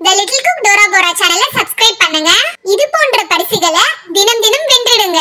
த little cook Dora Bora சேனலை subscribe பண்ணுங்க இது போன்ற பரிசுகளை தினம் தினம் வென்றிடுங்க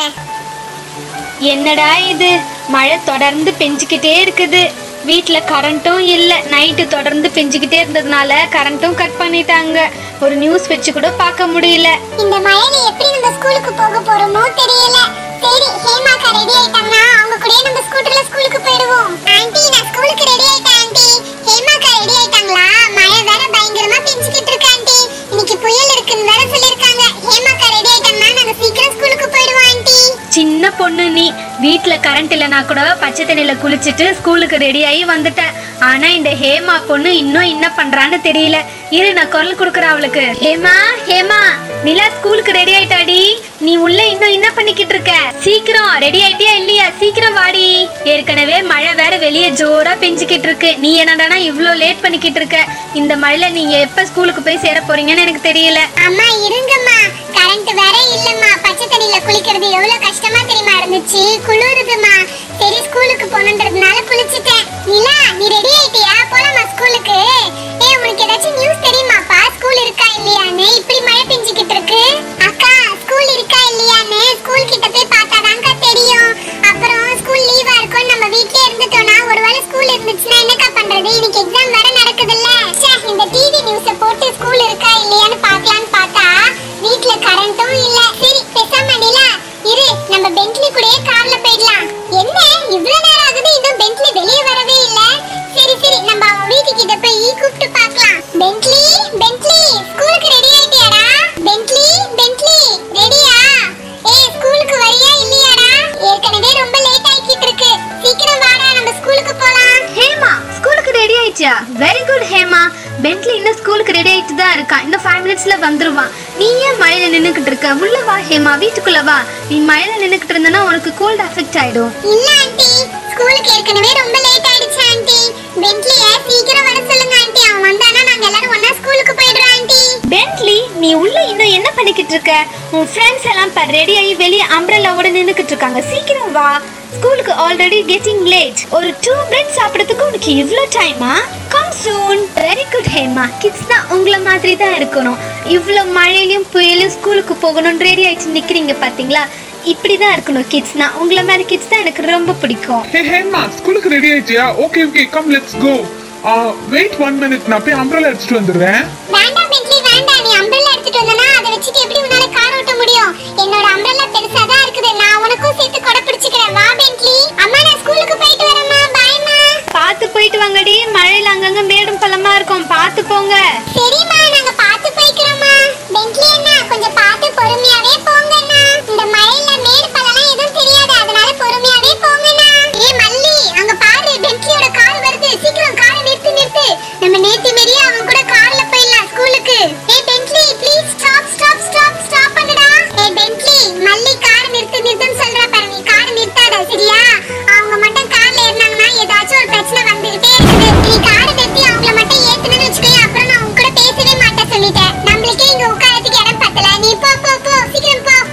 என்னடா இது மழை தொடர்ந்து பெஞ்சுக்கிட்டே இருக்குது வீட்டில் கரண்ட்டும் இல்லை நைட்டு தொடர்ந்து பெஞ்சுக்கிட்டே இருந்ததுனால கரண்ட்டும் கட் பண்ணிட்டாங்க ஒரு நியூஸ் வச்சு கூட பார்க்க முடியல இந்த மழையில எப்படி நம்ம ஸ்கூலுக்கு போக போறோமோ தெரியல சரி ஹேமாக்கா ரெடி ஆயிட்டாங்கன்னா அவங்க கூடயே நம்ம ஸ்கூட்டர்ல ஸ்கூலுக்கு போயிடுவோம் ஆன்ட்டி நான் ஸ்கூலுக்கு ரெடி ஆயிட்டேன் ஆன்ட்டி ஹேமாக்கா ரெடி ஆயிட்டாங்களா மழை வேற பயங்கரமா பெஞ்சுக்கிட்டு இருக்கு ஆன்ட்டி இன்னைக்கு புயல் இருக்குன்னு வேற சொல்லிருக்காங்க ஹேமாக்கா ரெடி ஆயிட்டாங்கன்னா நாங்க சீக்கிரம் ஸ்கூலுக்கு போயிடுவோம் ஆன்ட்டி சின்ன பொண்ணு நீ வீட்டில் கரண்ட் இல்லைனா கூட பச்சை தண்ணியில் குளிச்சுட்டு ஸ்கூலுக்கு ரெடி ஆகி வந்துட்டேன் ஆனால் இந்த ஹேமா பொண்ணு இன்னும் என்ன பண்ணுறான்னு தெரியல இரு நான் குரல் கொடுக்குறேன் அவளுக்கு ஹேமா ஹேமா நிலா ஸ்கூலுக்கு ரெடி ஆயிட்டாடி நீ உள்ள இன்னும் என்ன பண்ணிக்கிட்டு இருக்க சீக்கிரம் ரெடி ஆயிட்டியா இல்லையா சீக்கிரம் வாடி ஏற்கனவே மழை வேற வெளியே ஜோரா பெஞ்சுக்கிட்டு இருக்கு நீ என்னடானா இவ்ளோ லேட் பண்ணிக்கிட்டு இருக்க இந்த மழையில நீங்க எப்ப ஸ்கூலுக்கு போய் சேர போறீங்கன்னு எனக்கு தெரியல அம்மா இருங்கம்மா கரண்ட் வேற இல்லம்மா பச்சை தண்ணியில குளிக்கிறது எவ்வளவு கஷ்டமா தெரியுமா இருந்துச்சு குளிருதுமா சரி ஸ்கூலுக்கு போகணுன்றதுனால குளிச்சிட்டேன் நிலா நீ ரெடி ஆயிட்டியா போலாமா ஸ்கூலுக்கு ஏய் உனக்கு ஏதாச்சும் நியூஸ் தெரியுமாப்பா ஸ்கூல் இருக்கா இல்லையான்னு இப்படி மழை பெஞ்சுக்கிட்டு இருக்கு அக்கா ஸ்கூல் இருக்கா இல்லையான்னு ஸ்கூல் கிட்ட போய் பார்த்தாதான்க்கா தெரியும் அப்புறம் ஸ்கூல் லீவா இருக்கும் நம்ம வீட்லயே இருந்துட்டோம்னா ஒருவேளை ஸ்கூல் இருந்துச்சுன்னா என்னக்கா பண்றது இன்னைக்கு எக்ஸாம் வேற நடக்குதுல்ல ச்சே, இந்த டிவி நியூஸ போட்டு ஸ்கூல் இருக்கா இல்லையான்னு பார்க்கலான்னு பார்த்தா வீட்ல கரண்ட்டும் இல்ல சரி பேசாம நிலா இரு நம்ம பென்ட்லி கூடயே கார்ல போயிடலாம் என்ன இவ்வளவு நேரம் ஆகுது இன்னும் பென்ட்லி வெளியே வரவே இல்ல சரி சரி நம்ம அவன் வீட்டுக்கிட்ட போய் கூப்பிட்டு பார்க்கலாம் பென்ட்லி பென்ட்லி ஸ்கூலுக்கு ரெடி ஆயிட்டியாடா பென்ட்லி பென்ட்லி ரெடியா ஏய் ஸ்கூலுக்கு வரியா இல்லையாடா ஏற்கனவே ரொம்ப லேட் ஆயிக்கிட்டு இருக்கு சீக்கிரம் வாடா நம்ம ஸ்கூலுக்கு போலாம் ஹேமா ஸ்கூலுக்கு ரெடி ஆயிடுச்சா வெரி குட் ஹேமா பென்ட்லி இன்னும் ஸ்கூலுக்கு ரெடி ஆயிட்டு தான் இருக்கான் இன்னும் ஃபைவ் மினிட்ஸ்ல வந்துருவான் நீ ஏன் மழையில நின்னுக்கிட்டு இருக்க உள்ள வா ஹேமா வீட்டுக்குள்ள வா நீ மழையில நின்னுக்கிட்டு இருந்தனா உனக்கு கோல்ட் அஃபெக்ட் ஆயிடும் இல்ல ஆண்டி ஸ்கூலுக்கு ஏற்கனவே ரொம்ப லேட் ஆயிடுச்சு ஆண்டி பென்ட்லிய சீக்கிரம் வர சொல்லுங்க ஆண்டி அவன் வந்தானா நாங்க எல்லாரும் ஒண்ணா ஸ்கூலுக்கு போயிடுறோம் ஆண்டி பென்ட்லி நீ உள்ள இன்னும் என்ன பண்ணிக்கிட்டு இருக்க உன் ஃப்ரெண்ட்ஸ் எல்லாம் பர் ரெடி ஆகி வெளியே அம்ப்ரெல்லாவோட நின்னுக்கிட்டு இருக்காங்க சீக்கிரம் வா ஸ்கூலுக்கு ஆல்ரெடி கெட்டிங் லேட் ஒரு டூ பிரெட் சாப்பிடுறதுக்கு உனக்கு இவ்ளோ டைமா come soon very good Hema கிட்ஸ்னா உங்களை மாதிரி தான் இருக்கணும் இவ்ளோ மழையிலும் புயலும் ஸ்கூலுக்கு போகணும்னு ரெடி ஆயிடுச்சு நிக்கிறீங்க பாத்தீங்களா இப்படி தான் இருக்கணும் கிட்ஸ்னா உங்களை மாதிரி கிட்ஸ் தான் எனக்கு ரொம்ப பிடிக்கும் ஹே ஹேமா ஸ்கூலுக்கு ரெடி ஆயிட்டியா okay okay come let's go wait one minute நான் போய் அம்ப்ரலா எடுத்துட்டு வந்துடுறேன் வேண்டாம் பென்ட்லி வேண்டாம் நீ அம்ப்ரெல்லா எடுத்துட்டு வந்தனா அதை வச்சுட்டு எப்படி உன்னால கார் ஓட்ட முடியும் என்னோட அம்ப்ரெல்லா பெருசா தான் இருக்குது நான் உனக்கும் சேர்த்து கொடை பிடிச்சுக்கிறேன் வா பென்ட்லி அம்மா நான் ஸ்கூலுக்கு போயிட்டு வரேம்மா பாய்மா பார்த்து போயிட்டு வாங்கடி மழையில அங்கங்க மேடும் பள்ளமா இருக்கும் பார்த்து போங்க சரிம்மா நாங்க பார்த்து போய்க்கிறோம்மா பென்ட்லி அண்ணா கொஞ்சம் பார்த்து பொறுமையாவே போங்கண்ணா இந்த மழையில மேடு பள்ளம்லாம் எதுவும் தெரியாது அதனால பொறுமையாவே போங்கண்ணா ஏய் மல்லி அங்க பாரு பென்ட்லியோட கார் வருது சீக்கிரம் காரை நிறுத்து நிறுத்து நம்ம நேத்தி மாரியே அவன் கூட கார்ல போயிடலாம் ஸ்கூலுக்கு ஏய் Bentley please stop stop stop stop பண்ணுடா ஏய் பென்ட்லி மல்லி கார் நிறுத்து நிறுத்துன்னு சொல்றா பாரு நீ கார் நிறுத்தாத சரியா அவங்க மட்டும் கார்ல ஏறினாங்கன்னா ஏதாச்சும் ஒரு பிரச்சனை வந்துகிட்டே இருக்குது நீ காரை நிறுத்தி அவங்கள மட்டும் ஏத்துனன்னு வச்சுக்கோங்க அப்புறம் நான் உங்க கூட பேசவே மாட்டேன் சொல்லிட்டேன் நம்மளுக்கே இங்க உட்காரத்துக்கு இடம் பத்தல நீ போ போ போ சீக்கிரம் போ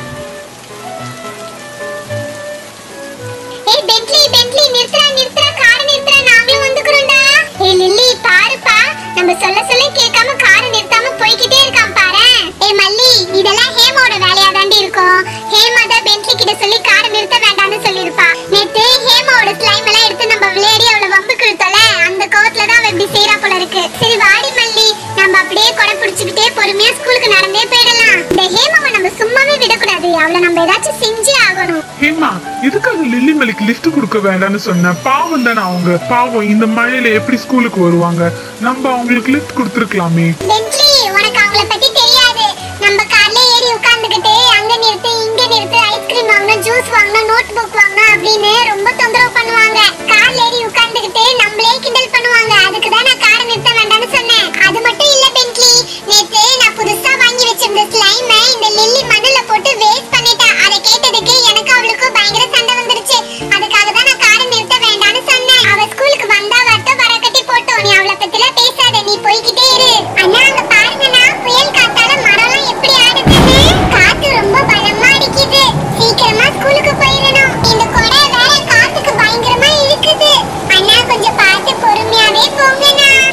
ஏய் பென்ட்லி பென்ட்லி நிறுத்துறா நிறுத்துறா காரை நிறுத்துறா நாங்களும் வந்துக்கிறோம்டா ஏய் லில்லி பாருப்பா நம்ம சொல்ல சொல்ல கேட்காம காரை நிறுத்தாம போய்க்கிட்டே இருக்கான் பாரு ஏய் மல்லி இதெல்லாம் ஹேமாவோட வேலையா தாண்டி இருக்கும் ஹேமா தான் பென்ட்லி கிட்ட சொல்லி காரை நிறுத்த வேண்டாம்னு சொல்லிருப்பா நேத்து ஹேமாவோட ஸ்லைம் எல்லாம் எடுத்து நம்ம விளையாடி அவளை வம்பு கிழுத்தோல அந்த கோவத்துல தான் அவ இப்படி செய்யறா போல இருக்கு சரி வாடி மல்லி நம்ம அப்படியே கொடை பிடிச்சுக்கிட்டே பொறுமையா ஸ்கூலுக்கு நடந்தே போயிடலாம் இந்த ஹேமாவை நம்ம சும்மாவே விடக்கூடாது அவளை நம்ம ஏதாச்சும் செஞ்சே ஆகணும் ஹேமா எதுக்காக லில்லி மலைக்கு லிஃப்ட் கொடுக்க வேண்டாம்னு சொன்னேன் பாவம் தானே அவங்க பாவம் இந்த மழையில எப்படி ஸ்கூலுக்கு வருவாங்க நம்ம அவங்களுக்கு லிஃப்ட் கொடுத்துருக்கலாமே பென்ட்லி உனக்கு அவங்கள பத்தி தெரியாது நம்ம கார்ல ஏறி உட்கார்ந்துகிட்டு அங்க நிறுத்து இங்க நிறுத்து ஐஸ்கிரீம் வாங்கணும் ஜூஸ் வாங்கணும் நோட் புக் வாங்கணும் அப்படின்னு ரொம்ப தொந்தரவு பண்ணுவாங்க கார்ல ஏறி உட்கார்ந்துகிட்டு நம்மளே கிண்டல் பண்ணுவாங்க அதுக்கு தான் நான் காரை நிறுத்த வேண்டாம்னு சொன்னேன் அது மட்டும் இல்ல பென்ட்லி நேத்து நான் புதுசா வாங்கி வச்சிருந்த ஸ்லைம் இந்த லில்லி மண்ணுல போட்டு வேஸ்ட் பண்ணிட்டா அதை கேட்டதுக்கு எனக்கு அவளுக்கும் பயங்கர சண்டை வந்துருச்சு அதுக்காக தான் நான் காரை நிறுத்த வேண்டாம்னு சொன்னேன் அவ ஸ்கூலுக்கு வந்தா வரட்டும் வர கட்டி போட்டோம் நீ அவளை பத்திலாம் பேசாத நீ போய்கிட்டே இரு அண்ணா அங்க பாருங்கண்ணா புயல் காத்தால மரம்லாம் எப்படி ஆடுதுன்னு காத்து ரொம்ப பலமா அடிக்குது சீக்கிரமா ஸ்கூலுக்கு போயிடணும் இந்த கொடை வேற காத்துக்கு பயங்கரமா இழுக்குது அண்ணா கொஞ்சம் பார்த்து பொறுமையாவே போங்கண்ணா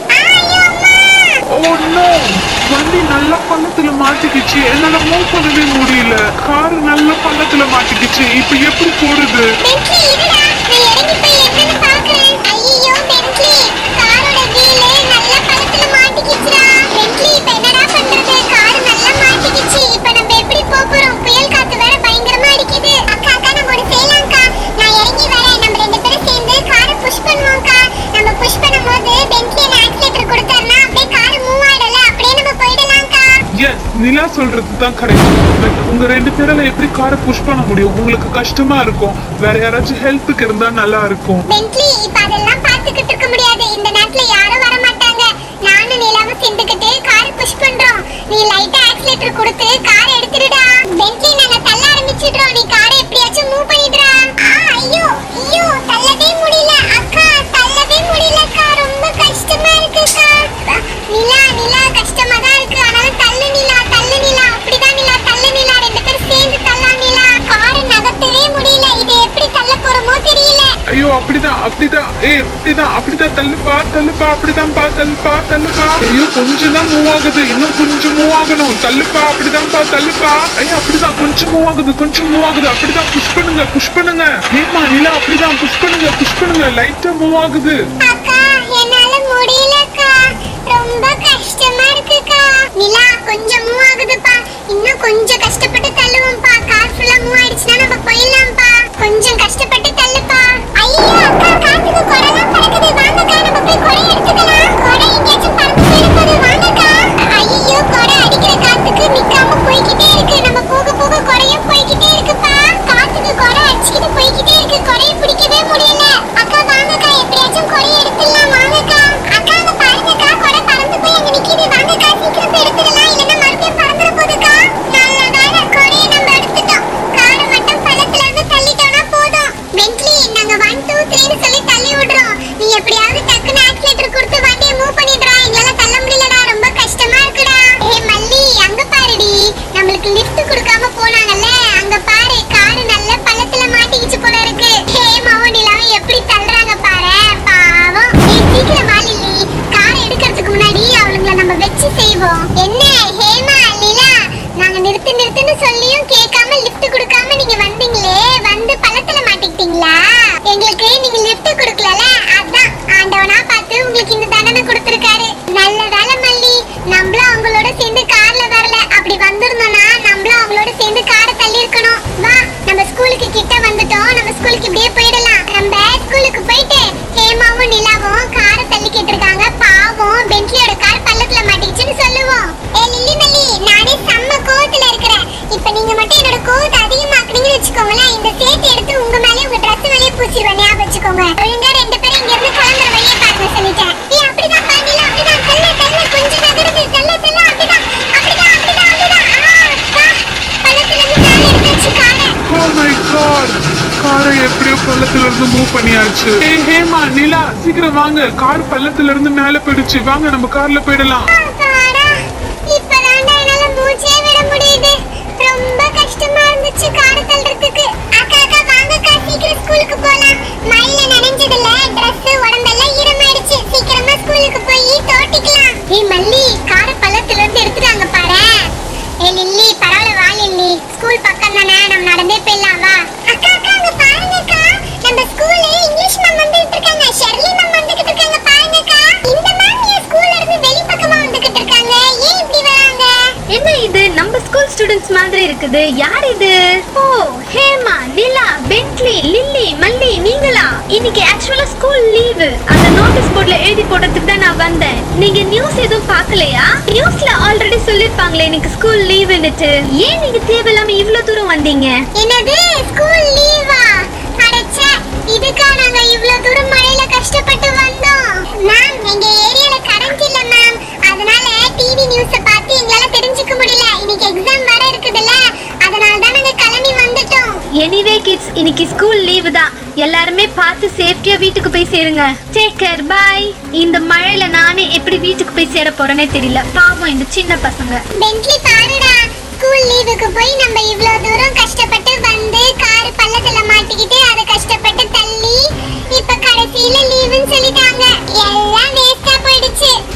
ஆயிடுச்சு என்னால மூவ் பண்ணவே முடியல கார் நல்ல பள்ளத்துல மாட்டிக்கிச்சு இப்ப எப்படி போறது பென்ட்லி இருடா நான் இறங்கி போய் என்னன்னு பார்க்கறேன் ஐயோ பென்ட்லி காரோட வீல் நல்ல பள்ளத்துல மாட்டிக்கிச்சுடா பென்ட்லி இப்ப என்னடா பண்றது கார் நல்லா மாட்டிக்கிச்சு இப்ப நம்ம எப்படி போப் போறோம் புயல் காத்து வேற பயங்கரமா அடிக்குது அக்கா அக்கா நம்ம ஒரு செய்யலாம்க்கா நான் இறங்கி வரேன் நம்ம ரெண்டு பேரும் சேர்ந்து காரை புஷ் பண்ணுவோம்க்கா நம்ம புஷ் பண்ணும்போது பென்ட்லி அந்த ஆக்சிலேட்டர் கொடுத்தாருன்னா அப்படியே கார் மூவ் ஆயிடல அப்படியே நம்ம போயிடலாம்க்கா எஸ் நிலா சொல்றது தான் கரெக்ட் பட் உங்க ரெண்டு பேரால எப்படி காரை புஷ் பண்ண முடியும் உங்களுக்கு கஷ்டமா இருக்கும் வேற யாராச்சும் ஹெல்ப்புக்கு இருந்தா நல்லா இருக்கும் பென்ட்லி இப்ப அதெல்லாம் பார்த்துக்கிட்டு இருக்க முடியாது இந்த நேரத்துல யாரும் வர மாட்டாங்க நானும் நிலாவும் சேர்ந்துக்கிட்டு கார் புஷ் பண்றோம் நீ லைட்டா ஆக்சிலேட்டர் கொடுத்து கார் எடுத்துடுடா பென்ட்லி நாங்க தள்ள ஆரம்பிச்சிடுறோம் நீ காரை எப்படியாச்சும் மூவ் பண்ணிடுடா ஆ, ஐயோ ஐயோ தள்ளவே முடியல அக்கா தள்ளவே முடியலக்கா ரொம்ப கஷ்டமா இருக்குக்கா நிலா நிலா கஷ்டமா தான் இருக்கு ஆனாலும் தள்ளு நிலா தள்ளு நிலா அப்படிதான் நிலா தள்ளு நிலா ரெண்டு பேரும் சேர்ந்து தள்ளலாம் நிலா காரை நகர்த்தவே முடியல இதை எப்படி தள்ள போறோமோ தெரியல ஐயோ அப்படிதான் அப்படிதான் ஏய் அப்படிதான் அப்படிதான் தள்ளுப்பா தள்ளுப்பா அப்படிதான் பா தள்ளுப்பா தள்ளுப்பா ஐயோ கொஞ்சம் தான் மூவ் ஆகுது இன்னும் கொஞ்சம் மூவ் ஆகணும் தள்ளுப்பா அப்படிதான் பா தள்ளுப்பா ஐயோ அப்படிதான் கொஞ்சம் மூவ் ஆகுது கொஞ்சம் மூவ் ஆகுது அப்படிதான் புஷ் பண்ணுங்க புஷ் பண்ணுங்க ஏமா நிலா அப்படிதான் புஷ் பண்ணுங்க புஷ் பண்ணுங்க லைட்டா மூவ் ஆகுது அக்கா என்னால முடியலக்கா ரொம்ப கஷ்டமா இருக்குக்கா நிலா கொஞ்சம் மூவ் ஆகுதுப்பா இன்னும் கொஞ்சம் கஷ்டப்பட்டு தள்ளுவோம்ப்பா கார் ஃபுல்லா மூவ் ஆயிடுச்சுன்னா நம்ம போயிடலாம்ப்பா கொஞ்சம் கஷ்டப்பட்டு தள்ளுப்பா ஐயோ அக்கா காத்துக்கு கொடைலாம் பறக்குது வாங்கக்கா நம்ம போய் கொடை எடுத்துக்கலாம் கொடை எங்கேயாச்சும் பறந்து போயிட போகுது வாங்கக்கா ஐயோ கொடை அடிக்கிற காத்துக்கு நிக்காம போய்கிட்டே இருக்கு நம்ம போக போக கொடையும் போய்கிட்டே இருக்குப்பா காத்துக்கு கொடை அடிச்சுக்கிட்டு போய்கிட்டே இருக்கு கொடையை பிடிக்கவே முடியல அக்கா வாங்கக்கா எப்படியாச்சும் கொடையை எடுத்துடலாம் வாங்கக்கா அக்கா அங்க பாருங்கக்கா கொடை பறந்து போய் அங்க நிக்குது வாங்கக்கா சீக்கிரம் போய் எடுத்துடலாம் இல்லைன்னா மறுபடியும் பறந்துட போகுதுக்கா நல்ல வேலை கொடையை நம்ம எடுத்துட்டோம் காரை மட்டும் பள்ளத்துல இருந்து தள்ளிட்டோம்னா போதும் பென்ட்லி நாங்க ஒன் டூ த்ரீன்னு சொல்லி தள்ளி விடுறோம் நீ எப்படியாவது டக்குன்னு ஆக்சிலேட்டர் கொடுத்து வண்டியை மூவ் பண்ணிடுறா எங்களால தள்ள முடியலடா ரொம்ப கஷ்டமா இருக்குடா ஏ மல்லி அங்க பாருடி நம்மளுக்கு லிஃப்ட் கொடுக்காம போனாங்கல்ல அங்க பாரு காரு நல்ல பள்ளத்துல மாட்டிக்கிச்சு போல இருக்கு ஹேமாவும் நிலாவும் எப்படி தள்ளுறாங்க பாரு பாவம் ஏய் சீக்கிரம் வா லில்லி காரை எடுக்கிறதுக்கு முன்னாடி அவளுங்களை நம்ம வச்சு செய்வோம் என்ன ஹேமா நிலா நாங்க நிறுத்து நிறுத்துன்னு சொல்லியும் கேட்காம லிஃப்ட் கொடுக்காம நீங்க வந்தீங்களே வந்து பள்ளத்துல மாட்டிக்கிட்டீங்களா எங்களுக்கு நீங்க லிஃப்ட் கொடுக்கலல அதான் ஆண்டவனா பார்த்து உங்களுக்கு இந்த தண்டனை கொடுத்திருக்காரு நல்ல வேலை மல்லி நம்மளும் அவங்களோட சேர்ந்து கார்ல வரல அப்படி வந்திருந்தோம்னா நம்மளும் அவங்களோட சேர்ந்து காரை தள்ளி இருக்கணும் வா நம்ம ஸ்கூலுக்கு கிட்ட வந்துட்டோம் நம்ம ஸ்கூலுக்கு இப்படியே போயிடலாம் நம்ம ஸ்கூலுக்கு போயிட்டு ஹேமாவும் நிலாவும் காரை தள்ளிக்கிட்டு இருக்காங்க பாவம் பென்ட்லியோட கார் பள்ளத்துல மாட்டிக்கிச்சுன்னு சொல்லுவோம் ஏ லில்லி மல்லி நானே செம்ம கோவத்துல இருக்கிறேன் இப்ப நீங்க மட்டும் என்னோட கோவத்தை அதிகமாக்குனீங்கன்னு வச்சுக்கோங்களேன் இந்த சேத்து எடுத்து உங்க மேலே உங்க ட்ரெஸ் மேலே பூசிடுவேன் ஞாபகம் வச்சுக்கோங்க ஒழுங்கா ரெண்டு பேரும் இங்க இருந்து கிளம்புற வழியை பாருங்க சொல்லிட்டேன் ஏய் அப்படிதான் பாண்டில அப்படிதான் தள்ள தள்ள கொஞ்சம் நகருது தள்ள தள்ள அப்படிதான் அப்படிதான் அப்படிதான் அப்படிதான் ஆ வா பள்ளத்துல இருந்து மேலே எடுத்து காரை ஓ மை காட் காரை எப்படியோ பள்ளத்துல இருந்து மூவ் பண்ணியாச்சு ஏய் ஹேமா நிலா சீக்கிரம் வாங்க கார் பள்ளத்துல இருந்து மேல போயிடுச்சு வாங்க நம்ம கார்ல போயிடலாம் அப்பாடா, இப்பதான்டா என்னால மூச்சே விட முடியுது. ரொம்ப கஷ்டமா இருந்துச்சு காரை தள்ளுறதுக்கு. அக்கா, அக்கா, வாங்கக்கா, சீக்கிரம் ஸ்கூலுக்கு போலாம். மழையில நனைஞ்சதுல dress, உடம்பெல்லாம் ஈரமாயிடுச்சு. சீக்கிரமா ஸ்கூலுக்கு போய் தோட்டிக்கலாம். ஏய் மல்லி, காரை பள்ளத்துல இருந்து எடுத்துட்டாங்க பாரேன். ஏய் லில்லி, பரவாயில்ல வா லில்லி. ஸ்கூல் பக்கம் தானே, நம்ம நடந்தே போயிடலாம் வா. அக்கா, அக்கா, அங்க பாருங்கக்கா. நம்ம ஸ்கூல்ல இங்கிலீஷ் மேம் வந்துட்டு இருக்காங்க ஷெர்லி மேம் வந்துகிட்டு இருக்காங்க பாருங்கக்கா இந்த மேம் என் ஸ்கூல்ல இருந்து வெளிப்பக்கமா வந்துகிட்டு இருக்காங்க ஏன் இப்படி வராங்க என்ன இது நம்ம ஸ்கூல் ஸ்டூடெண்ட்ஸ் மாதிரி இருக்குது யார் இது ஓ ஹேமா நிலா பென்ட்லி லில்லி மல்லி நீங்களா இன்னைக்கு ஆக்சுவலா ஸ்கூல் லீவு அந்த நோட்டீஸ் போர்ட்ல எழுதி போடுறதுக்கு தான் நான் வந்தேன் நீங்க நியூஸ் எதுவும் பார்க்கலையா நியூஸ்ல ஆல்ரெடி சொல்லிருப்பாங்களே இன்னைக்கு ஸ்கூல் லீவுன்னுட்டு ஏன் நீங்க தேவையில்லாம இவ்ளோ தூரம் வந்தீங்க என்னது ஸ்கூல் லீவா அடச்சே இதுக்கா நாங்க இவ்ளோ தூரம் மழையில கஷ்டப்பட்டு வந்தோம் மேம் எங்க ஏரியால கரண்ட் இல்ல மேம் அதனால டிவி நியூஸ பார்த்து எங்களால தெரிஞ்சுக்க முடியல இன்னைக்கு எக்ஸாம் வர இருக்குதுல்ல அதனால தான் நாங்க கிளம்பி வந்துட்டோம் எனிவே கிட்ஸ் இன்னைக்கு ஸ்கூல் லீவு தான் எல்லாருமே பார்த்து சேஃப்டியா வீட்டுக்கு போய் சேருங்க டேக் கேர் பாய் இந்த மழையில நானே எப்படி வீட்டுக்கு போய் சேர போறேனே தெரியல பாவம் இந்த சின்ன பசங்க பென்ட்லி பாருடா ஸ்கூல் லீவுக்கு போய் நம்ம இவ்ளோ தூரம் கஷ்டப்பட்டு வந்து கார் பள்ளத்துல மாட்டிக்கிட்டு அதை கஷ்டப்பட்டு தள்ளி இப்ப கடைசியில லீவுன்னு சொல்லிட்டாங்க எல்லாம் வேஸ்டா போயிடுச்சு